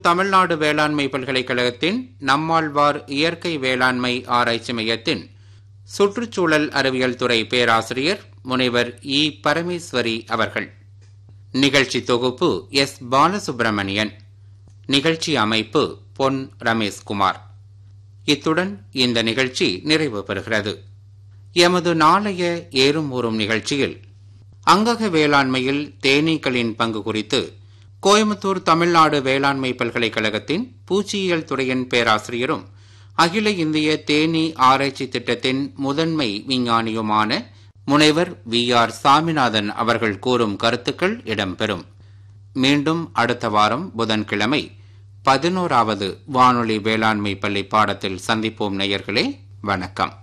தமிழ்நாடு வேளாண்மை பல்கலைக்கழகத்தின் நம்மாழ்வார் இயற்கை வேளாண்மை ஆராய்ச்சி மையத்தின் சுற்றுச்சூழல் அறிவியல் துறை பேராசிரியர் முனைவர் இ பரமேஸ்வரி அவர்கள் நிகழ்ச்சி தொகுப்பு எஸ் பாலசுப்பிரமணியன் நிகழ்ச்சி அமைப்பு பொன் ரமேஷ்குமார் இத்துடன் இந்த நிகழ்ச்சி நிறைவு பெறுகிறது எமது நாளைய ஏறும் ஊறும் நிகழ்ச்சியில் அங்கக வேளாண்மையில் தேனீக்களின் பங்கு குறித்து கோயம்புத்தூர் தமிழ்நாடு வேளாண்மை பல்கலைக்கழகத்தின் பூச்சியியல் துறையின் பேராசிரியரும் அகில இந்திய தேனீ ஆராய்ச்சி திட்டத்தின் முதன்மை விஞ்ஞானியுமான முனைவர் வி ஆர் சாமிநாதன் அவர்கள் கூறும் கருத்துக்கள் இடம்பெறும் மீண்டும் அடுத்த வாரம் புதன்கிழமை பதினோராவது வானொலி வேளாண்மை பள்ளி பாடத்தில் சந்திப்போம் நேயர்களே வணக்கம்